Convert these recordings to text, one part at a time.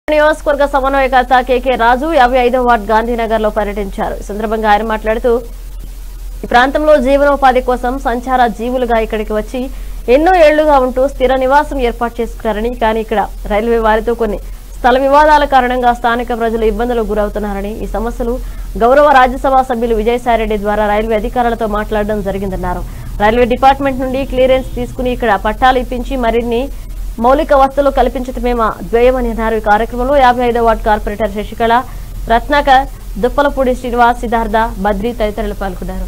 నియోజకవర్గ సమన్వయకర్త కేకే రాజు యాభై ఐదో వార్డ్ గాంధీనగర్ లో పర్యటించారు ఈ సందర్భంగా ఆయన మాట్లాడుతూ ఈ ప్రాంతంలో జీవనోపాధి కోసం సంచార జీవులుగా ఇక్కడికి వచ్చి ఎన్నో ఏళ్లుగా ఉంటూ స్థిర నివాసం ఏర్పాటు చేసుకున్నారని కానీ ఇక్కడ రైల్వే వారితో కొన్ని స్థల వివాదాల కారణంగా స్థానిక ప్రజలు ఇబ్బందులకు గురవుతున్నారని ఈ సమస్యలు గౌరవ రాజ్యసభ సభ్యులు విజయసాయిరెడ్డి ద్వారా రైల్వే అధికారులతో మాట్లాడడం జరిగిందన్నారు రైల్వే డిపార్ట్మెంట్ నుండి క్లియరెన్స్ తీసుకుని ఇక్కడ పట్టాలు ఇప్పించి మరిన్ని మౌలిక వసతులు కల్పించడమే మా ధ్యేయమని అన్నారు ఈ కార్యక్రమంలో యాభై ఐదో వార్డు కార్పొరేటర్ శశికళ రత్నాకర్ దుప్పలపూడి శ్రీనివాస్ సిద్ధార్థ బద్రి తదితరులు పాల్గొన్నారు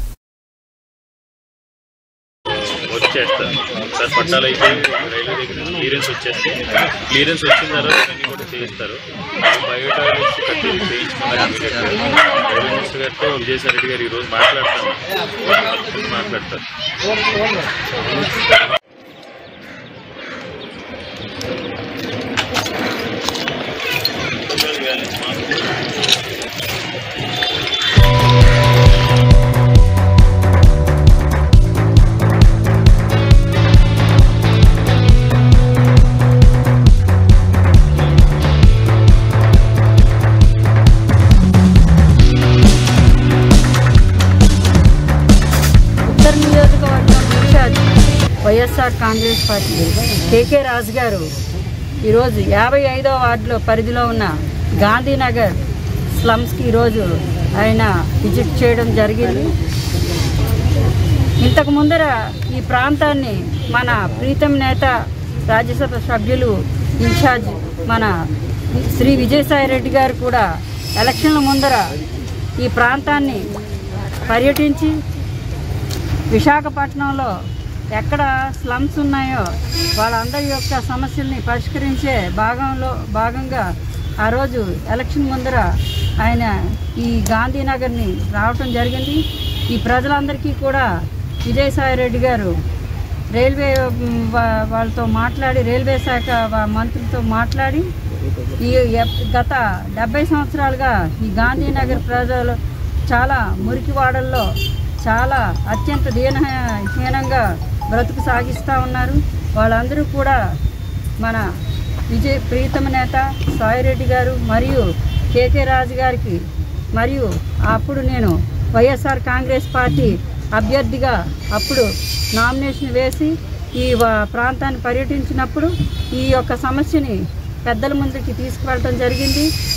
వచ్చేస్తారు సార్ పట్టాలు అయితే రైల్వే దగ్గర క్లియరెన్స్ వచ్చేస్తే క్లియరెన్స్ వచ్చిన తర్వాత ఇవన్నీ కూడా చేయిస్తారు బయట వచ్చి కట్టి చేయించుకోవాలి రైల్వే మినిస్టర్ గారితో విజయసాయి రెడ్డి గారు ఈరోజు మాట్లాడతారు మాట్లాడతారు ఉత్తర నియోజకవర్గం incharge YSR Congress party KK Raju గారు ఈరోజు యాభై ఐదో వార్డులో పరిధిలో ఉన్న గాంధీనగర్ స్లమ్స్కి ఈరోజు ఆయన విజిట్ చేయడం జరిగింది ఇంతకు ముందర ఈ ప్రాంతాన్ని మన ప్రీతం నేత రాజ్యసభ సభ్యులు ఇన్ఛార్జ్ మన శ్రీ విజయసాయి రెడ్డి గారు కూడా ఎలక్షన్ల ముందర ఈ ప్రాంతాన్ని పర్యటించి విశాఖపట్నంలో ఎక్కడ స్లమ్స్ ఉన్నాయో వాళ్ళందరి యొక్క సమస్యల్ని పరిష్కరించే భాగంలో భాగంగా ఆ రోజు ఎలక్షన్ ముందర ఆయన ఈ గాంధీనగర్ని రావటం జరిగింది ఈ ప్రజలందరికీ కూడా విజయసాయి రెడ్డి గారు రైల్వే మ్, వా- వాళ్ళతో మాట్లాడి రైల్వే శాఖ వా- మంత్రులతో మాట్లాడి ఈ ఎప్- గత డెబ్బై సంవత్సరాలుగా ఈ గాంధీనగర్ ప్రజలు చాలా మురికివాడల్లో చాలా అత్యంత దీన హీనంగా బ్రతుకు సాగిస్తూ ఉన్నారు వాళ్ళందరూ కూడా మన విజయ్ ప్రీతమ నేత సాయిరెడ్డి గారు మరియు కేకే రాజు గారికి మరియు అప్పుడు నేను వైఎస్ఆర్ కాంగ్రెస్ పార్టీ అభ్యర్థిగా అప్పుడు నామినేషన్ వేసి ఈ వ- ప్రాంతాన్ని పర్యటించినప్పుడు ఈ యొక్క సమస్యని పెద్దల ముందుకి తీసుకువెళ్ళడం జరిగింది